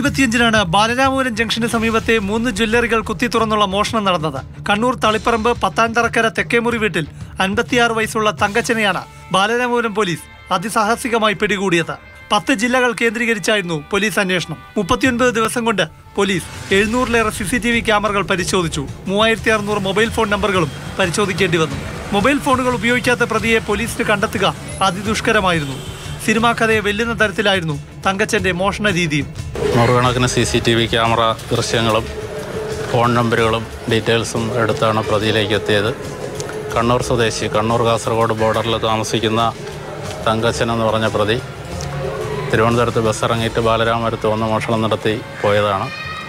ഇരുപത്തിയഞ്ചിനാണ് Balaramapuram junction സമീപത്തെ മൂന്ന് ജ്വല്ലറികൾ കുത്തി തുറന്നുള്ള മോഷണം നടന്നത് കണ്ണൂർ തളിപ്പറമ്പ് പത്താൻതറക്കര തെക്കേമുറി വീട്ടിൽ അൻപത്തിയാറ് വയസ്സുള്ള തങ്കച്ചനെയാണ് ബാലരാമപുരം പോലീസ് അതിസാഹസികമായി പിടികൂടിയത് പത്ത് ജില്ലകൾ കേന്ദ്രീകരിച്ചായിരുന്നു പോലീസ് അന്വേഷണം മുപ്പത്തിയൊൻപത് ദിവസം കൊണ്ട് പോലീസ് എഴുന്നൂറിലേറെ സി സി ടി വി ക്യാമറകൾ പരിശോധിച്ചു മൂവായിരത്തി അറുന്നൂറ് മൊബൈൽ ഫോൺ നമ്പറുകളും പരിശോധിക്കേണ്ടി വന്നു മൊബൈൽ ഫോണുകൾ ഉപയോഗിക്കാത്ത പ്രതിയെ പോലീസിന് കണ്ടെത്തുക അതിദുഷ്കരമായിരുന്നു സിനിമാ കഥയെ വെല്ലുന്ന തരത്തിലായിരുന്നു തങ്കച്ചന്റെ മോഷണ രീതിയും നൂറുകണക്കിന് C C T V camera ദൃശ്യങ്ങളും ഫോൺ നമ്പറുകളും ഡീറ്റെയിൽസും എടുത്താണ് പ്രതിയിലേക്ക് എത്തിയത് കണ്ണൂർ സ്വദേശി കണ്ണൂർ കാസർഗോഡ് ബോർഡറിൽ താമസിക്കുന്ന തങ്കച്ചൻ എന്ന് പറഞ്ഞ പ്രതി തിരുവനന്തപുരത്ത് ബസ് ഇറങ്ങിയിട്ട് ബാലരാമപുരത്ത് വന്ന് മോഷണം നടത്തി പോയതാണ്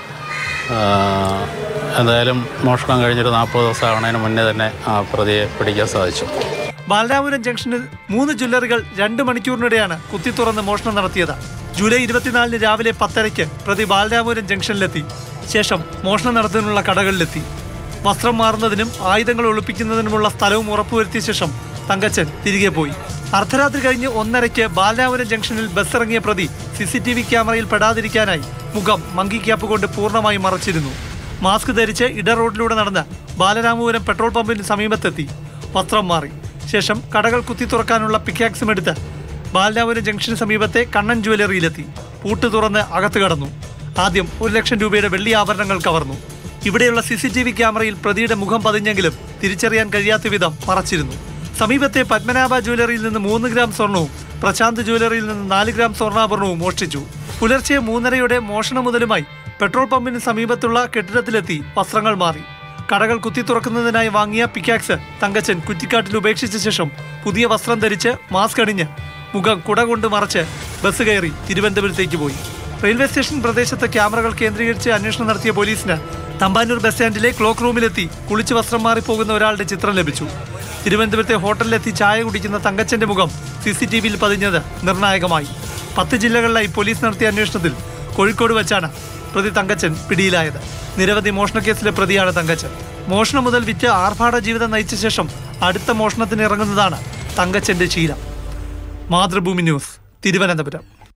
ആഹ് എന്തായാലും മോഷണം കഴിഞ്ഞൊരു നാൽപ്പത് ദിവസം ആവണതിന് മുന്നേ തന്നെ ആ പ്രതിയെ പിടിക്കാൻ സാധിച്ചു ബാലരാമപുരം ജംഗ്ഷനിൽ മൂന്ന് ജ്വല്ലറികൾ രണ്ട് മണിക്കൂറിനിടെയാണ് കുത്തി തുറന്ന് മോഷണം നടത്തിയത് ജൂലൈ ഇരുപത്തിനാലിന് രാവിലെ പത്തരയ്ക്ക് പ്രതി ബാലരാമപുരം ജംഗ്ഷനിലെത്തി ശേഷം മോഷണം നടത്തുന്നതിനുള്ള കടകളിലെത്തി വസ്ത്രം മാറുന്നതിനും ആയുധങ്ങൾ ഒളിപ്പിക്കുന്നതിനുമുള്ള സ്ഥലവും ഉറപ്പുവരുത്തിയ ശേഷം തങ്കച്ചൻ തിരികെ പോയി അർദ്ധരാത്രി കഴിഞ്ഞ് ഒന്നരയ്ക്ക് ബാലരാമപുരം ജംഗ്ഷനിൽ ബസ് ഇറങ്ങിയ പ്രതി സി സി ടി വി ക്യാമറയിൽ പെടാതിരിക്കാനായി മുഖം മങ്കി ക്യാപ്പ് കൊണ്ട് പൂർണ്ണമായി മറച്ചിരുന്നു മാസ്ക് ധരിച്ച് ഇട റോഡിലൂടെ നടന്ന് ബാലരാമപുരം പെട്രോൾ പമ്പിന് സമീപത്തെത്തി വസ്ത്രം മാറി ശേഷം കടകൾ കുത്തി തുറക്കാനുള്ള പിക്കാക്സും എടുത്ത് ബാലരാമപുരം ജംഗ്ഷന് സമീപത്തെ കണ്ണൻ ജ്വല്ലറിയിലെത്തി പൂട്ട് തുറന്ന് അകത്ത് കടന്നു ആദ്യം ഒരു ലക്ഷം രൂപയുടെ വെള്ളി ആഭരണങ്ങൾ കവർന്നു ഇവിടെയുള്ള സി സി ടി വി ക്യാമറയിൽ പ്രതിയുടെ മുഖം പതിഞ്ഞെങ്കിലും തിരിച്ചറിയാൻ കഴിയാത്ത വിധം മറച്ചിരുന്നു സമീപത്തെ പത്മനാഭ ജ്വല്ലറിയിൽ നിന്ന് മൂന്ന് ഗ്രാം സ്വർണവും പ്രശാന്ത് ജ്വല്ലറിയിൽ നിന്ന് നാല് ഗ്രാം സ്വർണ്ണാഭരണവും മോഷ്ടിച്ചു പുലർച്ചെ മൂന്നരയുടെ മോഷണ മുതലുമായി പെട്രോൾ പമ്പിന് സമീപത്തുള്ള കെട്ടിടത്തിലെത്തി വസ്ത്രങ്ങൾ മാറി കടകൾ കുത്തി തുറക്കുന്നതിനായി വാങ്ങിയ പിക്കാക്സ് തങ്കച്ചൻ കുറ്റിക്കാട്ടിൽ ഉപേക്ഷിച്ച ശേഷം പുതിയ വസ്ത്രം ധരിച്ച് മാസ്ക് അണിഞ്ഞ് മുഖം കുട കൊണ്ട് മറച്ച് ബസ് കയറി തിരുവനന്തപുരത്തേക്ക് പോയി റെയിൽവേ സ്റ്റേഷൻ പ്രദേശത്ത് ക്യാമറകൾ കേന്ദ്രീകരിച്ച് അന്വേഷണം നടത്തിയ പോലീസിന് തമ്പാനൂർ ബസ് സ്റ്റാൻഡിലെ ക്ലോക്ക് റൂമിലെത്തി കുളിച്ച് വസ്ത്രം മാറി പോകുന്ന ഒരാളുടെ ചിത്രം ലഭിച്ചു തിരുവനന്തപുരത്തെ ഹോട്ടലിലെത്തി ചായ കുടിക്കുന്ന തങ്കച്ചന്റെ മുഖം സി സി ടി വിയിൽ പതിഞ്ഞത് നിർണായകമായി പത്ത് ജില്ലകളിലായി പോലീസ് നടത്തിയ അന്വേഷണത്തിൽ കോഴിക്കോട് വെച്ചാണ് പ്രതി തങ്കച്ചൻ പിടിയിലായത് നിരവധി മോഷണക്കേസിലെ പ്രതിയാണ് തങ്കച്ചൻ മോഷണം മുതൽ വിറ്റ് ആർഭാട ജീവിതം നയിച്ച ശേഷം അടുത്ത മോഷണത്തിന് ഇറങ്ങുന്നതാണ് തങ്കച്ചന്റെ ശീലം മാതൃഭൂമി ന്യൂസ് തിരുവനന്തപുരം